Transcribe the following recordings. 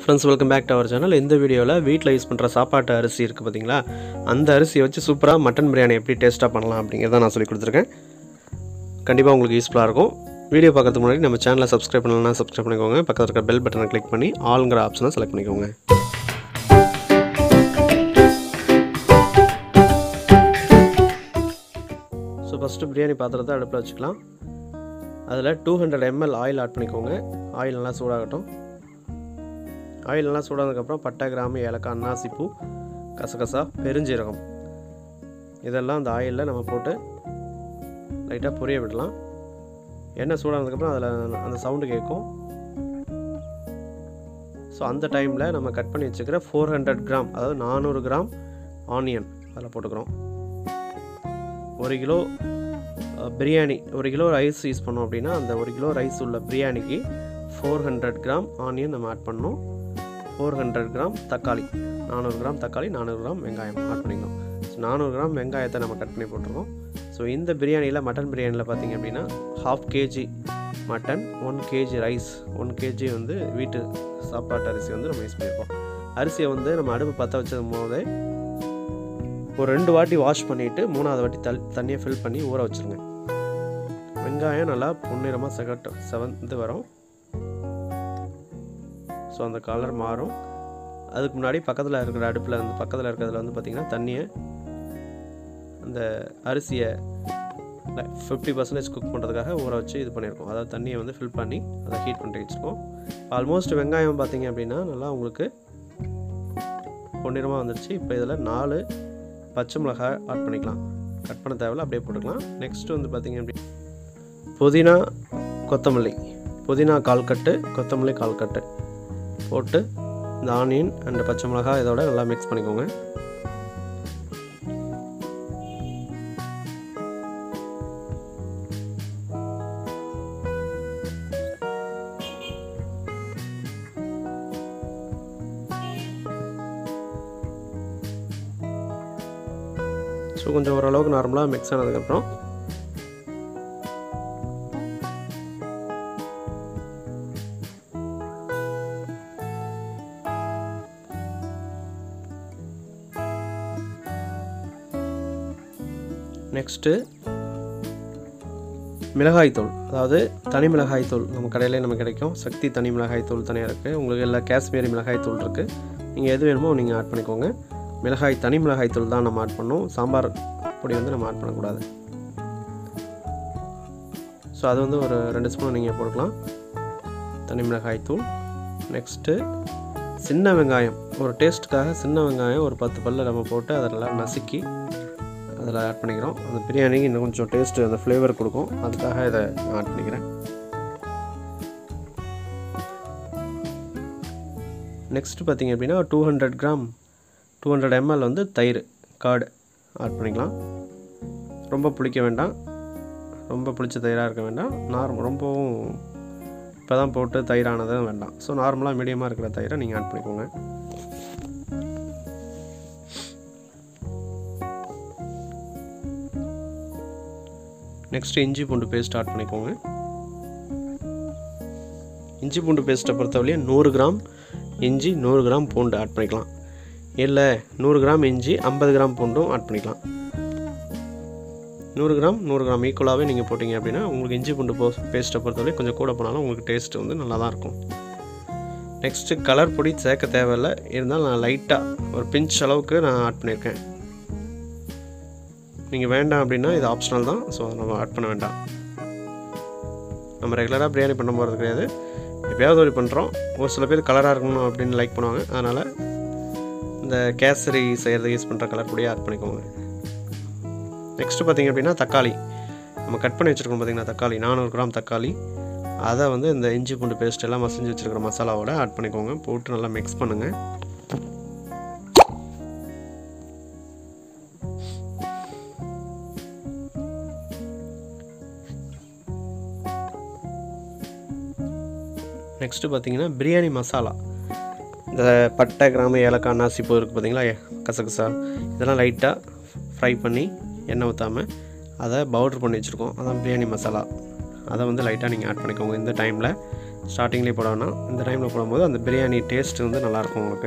friends welcome back to our channel இந்த வீடியோவில் வீட்டில் யூஸ் பண்ணுற சாப்பாட்டு அரிசி இருக்குது பார்த்தீங்களா அந்த அரிசியை வச்சு சூப்பராக மட்டன் பிரியாணி எப்படி டேஸ்ட்டாக பண்ணலாம் அப்படிங்கிறத நான் சொல்லி கொடுத்துருக்கேன் கண்டிப்பாக உங்களுக்கு யூஸ்ஃபுல்லாக இருக்கும் வீடியோ பார்க்கறதுக்கு முன்னாடி நம்ம சேனலை சப்ஸ்கிரைப் பண்ணலன்னா சப்ஸ்கிரைப் பண்ணிக்கோங்க பக்கத்தில் இருக்க பெல் பட்டனை கிளிக் பண்ணி ஆளுங்கிற ஆப்ஷனை செலக்ட் பண்ணிக்கோங்க ஸோ ஃபஸ்ட்டு பிரியாணி பாத்திரத்தை அடுப்பில் வச்சுக்கலாம் அதில் two hundred ml oil add பண்ணிக்கோங்க ஆயில் நல்லா சூடாகட்டும் ஆயில் நல்லா சூடானதுக்கப்புறம் பட்டை கிராம்பு ஏலக்காய் அன்னாசிப்பூ கசகசா பெருஞ்சீரகம் இதெல்லாம் அந்த ஆயிலில் நம்ம போட்டு லைட்டாக பொரிய விடலாம் எண்ணெய் சூடானதுக்கப்புறம் அதில் அந்த சவுண்டு கேட்கும் ஸோ அந்த டைமில் நம்ம கட் பண்ணி வச்சுக்கிற ஃபோர் ஹண்ட்ரட் கிராம் அதாவது நானூறு கிராம் ஆனியன் அதில் போட்டுக்கிறோம் ஒரு கிலோ அஹ், பிரியாணி ஒரு கிலோ ரைஸ் யூஸ் பண்ணோம் அப்படின்னா அந்த ஒரு கிலோ ரைஸ் உள்ள பிரியாணிக்கு ஃபோர் ஹண்ட்ரட் கிராம் ஆனியன் நம்ம ஆட் பண்ணோம் ஃபோர் ஹண்ட்ரட் கிராம் தக்காளி நானூறு கிராம் தக்காளி நானூறு கிராம் வெங்காயம் ஆட் பண்ணிக்கணும் ஸோ நானூறு கிராம் வெங்காயத்தை நம்ம கட் பண்ணி போட்டிருக்கோம் ஸோ இந்த பிரியாணியில் மட்டன் பிரியாணியில் பார்த்தீங்க அப்படின்னா half KG mutton one KG rice one KG வந்து வீட்டு சாப்பாட்டு அரிசி வந்து நம்ம யூஸ் பண்ணியிருக்கோம் அரிசியை வந்து நம்ம அடுப்பு பற்ற வச்சது போதே ஒரு ரெண்டு வாட்டி வாஷ் பண்ணிவிட்டு மூணாவது வாட்டி தல் தண்ணியை ஃபில் பண்ணி ஊற வச்சுருங்க வெங்காயம் நல்லா பொன்னிறமாக செகட்டு செவந்து வரும் ஸோ அந்த கலர் மாறும் அதுக்கு முன்னாடி பக்கத்தில் இருக்கிற அடுப்பில் வந்து பக்கத்தில் இருக்கிறதுல வந்து பார்த்திங்கன்னா தண்ணியை அந்த அரிசியை ஃபிஃப்டி பர்சன்டேஜ் குக் பண்ணுறதுக்காக ஊற வச்சு இது பண்ணியிருக்கோம் அதாவது தண்ணியை வந்து ஃபில் பண்ணி அதை ஹீட் பண்ணி வச்சுருக்கோம் ஆல்மோஸ்ட் வெங்காயம் பார்த்தீங்க அப்படின்னா நல்லா உங்களுக்கு பொன்னிறமாக வந்துருச்சு இப்போ இதில் நாலு பச்சை மிளகாய் ஆட் பண்ணிக்கலாம் கட் பண்ண தேவையில்ல அப்படியே போட்டுக்கலாம் நெக்ஸ்ட் வந்து பார்த்திங்க அப்படி புதினா கொத்தமல்லி புதினா கால் கட்டு கொத்தமல்லி கால் கட்டு போட்டு இந்த ஆனியன் அண்ட் பச்சை மிளகாய் இதோட நல்லா மிக்ஸ் பண்ணிக்கோங்க ஸோ கொஞ்சம் ஓரளவுக்கு நார்மலாக மிக்ஸ் ஆனதுக்கப்புறம் நெக்ஸ்ட்டு மிளகாய்த்தூள் அதாவது தனி மிளகாய்த்தூள் நம்ம கடையிலே நம்ம கிடைக்கும் சக்தி தனி மிளகாய்த்தூள் தனியாக இருக்குது உங்களுக்கு எல்லா காஷ்மீரி மிளகாய்த்தூள் இருக்குது நீங்கள் எது வேணுமோ நீங்கள் ஆட் பண்ணிக்கோங்க மிளகாய் தனி மிளகாய்த்தூள் தான் நம்ம ஆட் பண்ணோம் சாம்பார் பொடி வந்து நம்ம ஆட் பண்ணக்கூடாது ஸோ அது வந்து ஒரு ரெண்டு ஸ்பூன் நீங்கள் போட்டுக்கலாம் தனி மிளகாய்த்தூள் நெக்ஸ்ட்டு சின்ன வெங்காயம் ஒரு டேஸ்ட்டுக்காக சின்ன வெங்காயம் ஒரு பத்து பல்ல நம்ம போட்டு அதை நல்லா நசுக்கி அதில் ஆட் பண்ணிக்கிறோம் அந்த பிரியாணிக்கு இன்னும் கொஞ்சம் டேஸ்ட்டு அந்த ஃப்ளேவர் கொடுக்கும் அதுக்காக இதை நான் ஆட் பண்ணிக்கிறேன் நெக்ஸ்ட்டு பார்த்தீங்க அப்படின்னா two hundred gram two hundred ml வந்து தயிர் கார்டு ஆட் பண்ணிக்கலாம் ரொம்ப புளிக்க வேண்டாம் ரொம்ப புளிச்ச தயிராக இருக்க வேண்டாம் நார்மல் ரொம்பவும் இப்போ தான் போட்டு தயிரானதும் வேண்டாம் ஸோ நார்மலாக மீடியமாக இருக்கிற தயிரை நீங்கள் ஆட் பண்ணிக்கோங்க நெக்ஸ்ட் இஞ்சி பூண்டு பேஸ்ட் ஆட் பண்ணிக்கோங்க இஞ்சி பூண்டு பேஸ்ட்டை பொறுத்தவரையும் நூறு கிராம் இஞ்சி நூறு கிராம் பூண்டு ஆட் பண்ணிக்கலாம் இல்லை நூறு கிராம் இஞ்சி ஐம்பது கிராம் பூண்டும் ஆட் பண்ணிக்கலாம் நூறு கிராம் நூறு கிராம் ஈக்குவலாகவே நீங்கள் போட்டிங்க அப்படின்னா உங்களுக்கு இஞ்சி பூண்டு போ பேஸ்ட்டை பொறுத்தவரை கொஞ்சம் கூட போனாலும் உங்களுக்கு டேஸ்ட் வந்து நல்லா தான் இருக்கும் நெக்ஸ்ட்டு கலர் பொடி சேர்க்க தேவையில்லை இருந்தாலும் நான் லைட்டாக ஒரு பிஞ்ச் அளவுக்கு நான் ஆட் பண்ணியிருக்கேன் நீங்கள் வேண்டாம் அப்படின்னா இது ஆப்ஷனல் தான் ஸோ நம்ம ஆட் பண்ண வேண்டாம் நம்ம ரெகுலராக பிரியாணி பண்ண போகிறது கிடையாது எப்பயாவது ஒரு பண்ணுறோம் ஒரு சில பேர் கலராக இருக்கணும் அப்படின்னு லைக் பண்ணுவாங்க அதனால் இந்த கேசரி செய்கிறது யூஸ் பண்ணுற கலர் பொடியை ஆட் பண்ணிக்கோங்க நெக்ஸ்ட்டு பார்த்தீங்க அப்படின்னா தக்காளி நம்ம கட் பண்ணி வச்சுருக்கோம் பார்த்தீங்கன்னா தக்காளி நானூறு கிராம் தக்காளி அதை வந்து இந்த இஞ்சி பூண்டு பேஸ்ட் எல்லாம் மசிஞ்சு வச்சுருக்கிற மசாலாவோட ஆட் பண்ணிக்கோங்க போட்டு நல்லா மிக்ஸ் பண்ணுங்கள் நெக்ஸ்ட்டு பார்த்தீங்கன்னா பிரியாணி மசாலா இந்த பட்டை கிராம்பு ஏலக்காய் நாசிப்பூ இருக்குது பார்த்தீங்களா கசகசா இதெல்லாம் லைட்டாக ஃப்ரை பண்ணி எண்ணெய் ஊற்றாமல் அதை பவுட்ரு பண்ணி வச்சுருக்கோம் அதான் பிரியாணி மசாலா அதை வந்து லைட்டாக நீங்கள் ஆட் பண்ணிக்கோங்க இந்த டைமில் ஸ்டார்டிங்லேயே போட வேணாம் இந்த டைமில் போடும்போது அந்த பிரியாணி டேஸ்ட் வந்து நல்லாயிருக்கும் உங்களுக்கு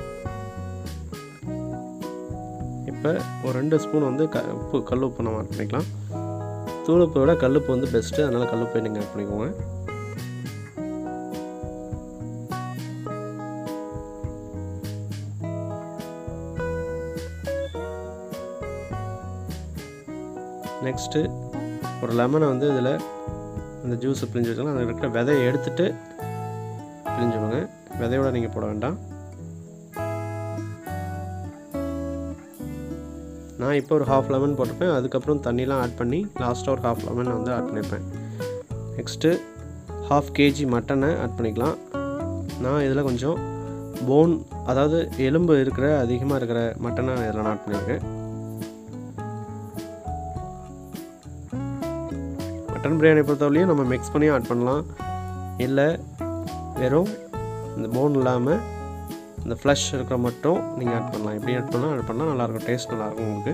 இப்போ ஒரு ரெண்டு ஸ்பூன் வந்து க உப்பு கல் உப்பு நம்ம ஆட் பண்ணிக்கலாம் தூள் உப்பை விட கல் உப்பு வந்து பெஸ்ட்டு அதனால் கல் உப்பை நீங்கள் ஆட் பண்ணிக்கோங்க நெக்ஸ்ட்டு ஒரு லெமனை வந்து இதில் அந்த ஜூஸை பிழிஞ்சு வச்சுக்கலாம் அதில் இருக்கிற விதையை எடுத்துட்டு பிழிஞ்சுக்கோங்க விதையோட நீங்கள் போட வேண்டாம் நான் இப்போ ஒரு ஹாஃப் லெமன் போட்டிருப்பேன் அதுக்கப்புறம் தண்ணிலாம் ஆட் பண்ணி லாஸ்ட்டாக ஒரு ஹாஃப் லெமன் வந்து ஆட் பண்ணியிருப்பேன் நெக்ஸ்ட்டு ஹாஃப் கேஜி மட்டனை ஆட் பண்ணிக்கலாம் நான் இதில் கொஞ்சம் போன் அதாவது எலும்பு இருக்கிற அதிகமாக இருக்கிற மட்டனை இதில் நான் ஆட் பண்ணியிருக்கேன் மட்டன் பிரியாணி பொறுத்தவரையும் நம்ம மிக்ஸ் பண்ணி ஆட் பண்ணலாம் இல்லை வெறும் இந்த போன் இல்லாமல் இந்த ஃப்ளஷ் இருக்கிற மட்டும் நீங்கள் ஆட் பண்ணலாம் எப்படி ஆட் பண்ணால் ஆட் பண்ணால் நல்லாயிருக்கும் டேஸ்ட் நல்லாயிருக்கும் உங்களுக்கு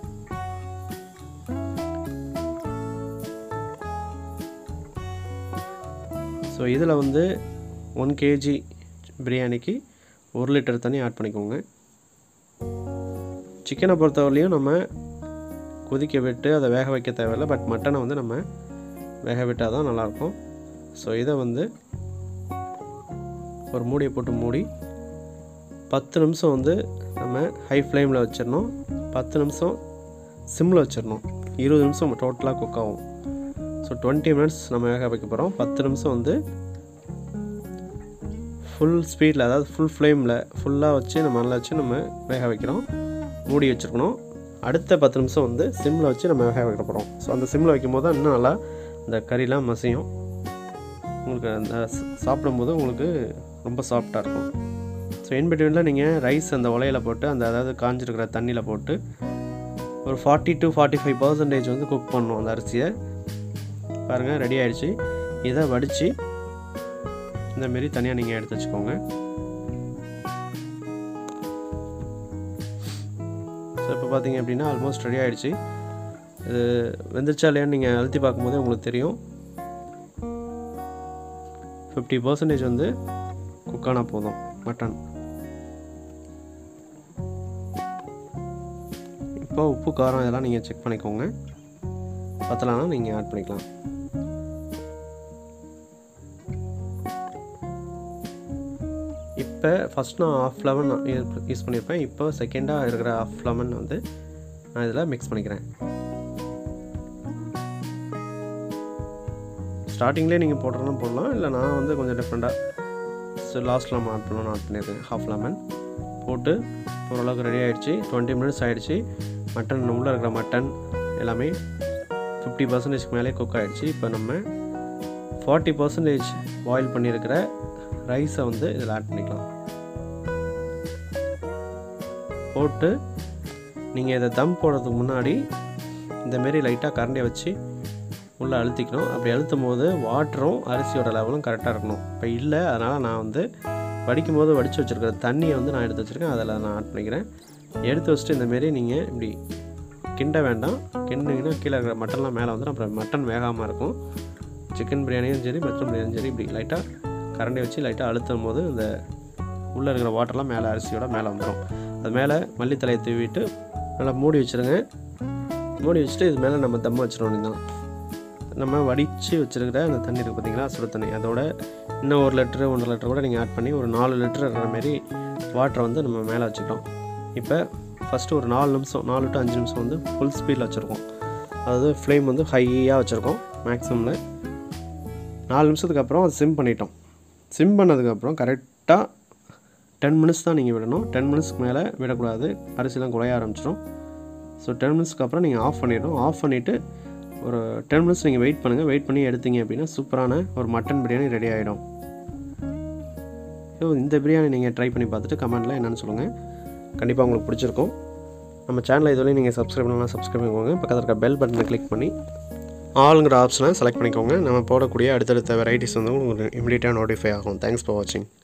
ஸோ இதில் வந்து ஒன் கேஜி பிரியாணிக்கு ஒரு லிட்டர் தண்ணி ஆட் பண்ணிக்கோங்க சிக்கனை பொறுத்தவரையிலையும் நம்ம கொதிக்க விட்டு அதை வேக வைக்க தேவையில்லை பட் மட்டனை வந்து நம்ம வேக விட்டால் தான் நல்லாயிருக்கும் ஸோ இதை வந்து ஒரு மூடியை போட்டு மூடி பத்து நிமிஷம் வந்து நம்ம ஹை ஃப்ளேமில் வச்சிடணும் பத்து நிமிஷம் சிம்மில் வச்சிடணும் இருபது நிமிஷம் டோட்டலாக குக் ஆகும் ஸோ டுவெண்ட்டி மினிட்ஸ் நம்ம வேக வைக்க போகிறோம் பத்து நிமிஷம் வந்து ஃபுல் ஸ்பீடில் அதாவது ஃபுல் ஃப்ளேமில் ஃபுல்லாக வச்சு நம்ம நல்லா வச்சு நம்ம வேக வைக்கிறோம் மூடி வச்சுருக்கணும் அடுத்த பத்து நிமிஷம் வந்து சிம்மில் வச்சு நம்ம வேக வைக்க போகிறோம் ஸோ அந்த சிம்மில் வைக்கும் போது தான் இன்னும் நல்லா இந்த கறிலாம் மசியும் உங்களுக்கு அந்த ச- சாப்பிடும்போது உங்களுக்கு ரொம்ப சாஃப்டாக இருக்கும் ஸோ இன் பிட்வீனில் நீங்கள் ரைஸ் அந்த உலையில போட்டு அந்த அதாவது காஞ்சிருக்கிற தண்ணியில் போட்டு ஒரு forty to forty five percentage வந்து குக் பண்ணணும் அந்த அரிசியை பாருங்கள் ரெடி ஆயிடுச்சு இதை வடித்து இந்தமாரி தனியாக நீங்கள் எடுத்து வச்சுக்கோங்க ஸோ இப்போ பார்த்தீங்க அப்படின்னா ஆல்மோஸ்ட் ரெடி ஆயிடுச்சு இது வெந்துருச்சா இல்லையான்னு நீங்கள் அழுத்தி பார்க்கும்போதே உங்களுக்கு தெரியும் ஃபிஃப்டி பர்சன்டேஜ் வந்து குக் ஆனால் போதும் மட்டன் இப்போ உப்பு காரம் இதெல்லாம் நீங்கள் செக் பண்ணிக்கோங்க பத்தலைன்னா நீங்கள் ஆட் பண்ணிக்கலாம் இப்போ ஃபஸ்ட் நான் ஆஃப் லெமன் யூஸ் பண்ணியிருப்பேன் இப்போ செகண்டாக இருக்கிற ஆஃப் லெமன் வந்து நான் இதில் மிக்ஸ் பண்ணிக்கிறேன் ஸ்டார்டிங்லேயே நீங்கள் போடுறதுனா போடலாம் இல்லை நான் வந்து கொஞ்சம் டிஃப்ரெண்ட்டாக ஸோ லாஸ்ட்டில் நம்ம ஆட் பண்ணணும் ஆட் பண்ணியிருக்கேன் ஹாஃப் லெமன் போட்டு ஓரளவுக்கு ரெடி ஆகிடுச்சு டுவெண்ட்டி மினிட்ஸ் ஆகிடுச்சு மட்டன் உள்ளே இருக்கிற மட்டன் எல்லாமே ஃபிஃப்டி பர்சன்டேஜ்க்கு மேலே குக் ஆகிடுச்சு இப்போ நம்ம ஃபார்ட்டி பர்சன்டேஜ் பாயில் பண்ணியிருக்கிற ரைஸை வந்து இதில் ஆட் பண்ணிக்கலாம் போட்டு நீங்கள் இதை தம் போடுறதுக்கு முன்னாடி இந்தமாரி லைட்டாக கரண்டியை வச்சு உள்ளே அழுத்திக்கணும் அப்படி அழுத்தும் போது வாட்டரும் அரிசியோட லெவலும் கரெக்டாக இருக்கணும் இப்போ இல்லை அதனால் நான் வந்து வடிக்கும் போது வடித்து வச்சுருக்கிற தண்ணியை வந்து நான் எடுத்து வச்சுருக்கேன் அதில் நான் ஆட் பண்ணிக்கிறேன் எடுத்து வச்சுட்டு இந்தமாரி நீங்கள் இப்படி கிண்ட வேண்டாம் கிண்டிங்கன்னா கீழே இருக்கிற மட்டன்லாம் மேலே வந்துடும் அப்புறம் மட்டன் வேகாமல் இருக்கும் சிக்கன் பிரியாணியும் சரி மட்டன் பிரியாணியும் சரி இப்படி லைட்டாக கரண்டி வச்சு லைட்டாக அழுத்தும் போது இந்த உள்ளே இருக்கிற வாட்டர்லாம் மேலே அரிசியோட மேலே வந்துடும் அது மேலே மல்லித்தலையை தூவிட்டு நல்லா மூடி வச்சுருங்க மூடி வச்சுட்டு இது மேலே நம்ம தம் வச்சிடணும் தான் நம்ம வடித்து வச்சுருக்கிற அந்த தண்ணி இருக்குது பார்த்தீங்களா சுடு தண்ணி அதோட இன்னும் ஒரு லிட்டரு ஒன்றரை லிட்டர் கூட நீங்கள் ஆட் பண்ணி ஒரு நாலு லிட்டர் இருக்கிற மாரி வாட்டரை வந்து நம்ம மேலே வச்சுக்கிறோம் இப்போ ஃபஸ்ட்டு ஒரு நாலு நிமிஷம் நாலு டு அஞ்சு நிமிஷம் வந்து ஃபுல் ஸ்பீடில் வச்சுருக்கோம் அதாவது ஃப்ளேம் வந்து ஹையாக வச்சுருக்கோம் மேக்ஸிமில் நாலு நிமிஷத்துக்கு அப்புறம் அது சிம் பண்ணிட்டோம் சிம் பண்ணதுக்கப்புறம் கரெக்டாக டென் மினிட்ஸ் தான் நீங்கள் விடணும் டென் மினிட்ஸ்க்கு மேலே விடக்கூடாது அரிசிலாம் குறைய ஆரம்பிச்சிடும் ஸோ டென் மினிட்ஸ்க்கு அப்புறம் நீங்கள் ஆஃப் பண்ணிடணும் ஆஃப் பண்ணிவிட்டு ஒரு டென் மினிட்ஸ் நீங்கள் வெயிட் பண்ணுங்கள் வெயிட் பண்ணி எடுத்தீங்க அப்படின்னா சூப்பரான ஒரு மட்டன் பிரியாணி ரெடி ஆகிடும் ஸோ இந்த பிரியாணி நீங்கள் ட்ரை பண்ணி பார்த்துட்டு கமெண்ட்டில் என்னென்னு சொல்லுங்கள் கண்டிப்பாக உங்களுக்கு பிடிச்சிருக்கும் நம்ம சேனலை இதுவரையும் நீங்கள் சப்ஸ்கிரைப் பண்ணலாம் சப்ஸ்கிரைப் பண்ணிக்கோங்க பக்கத்தில் இருக்க பெல் பட்டனை கிளிக் பண்ணி ஆளுங்கிற ஆப்ஷனை செலக்ட் பண்ணிக்கோங்க நம்ம போடக்கூடிய அடுத்தடுத்த வெரைட்டிஸ் வந்து உங்களுக்கு இமீடியட்டாக நோட்டிஃபை ஆகும் தேங்க்ஸ் ஃபார் வாட்சிங்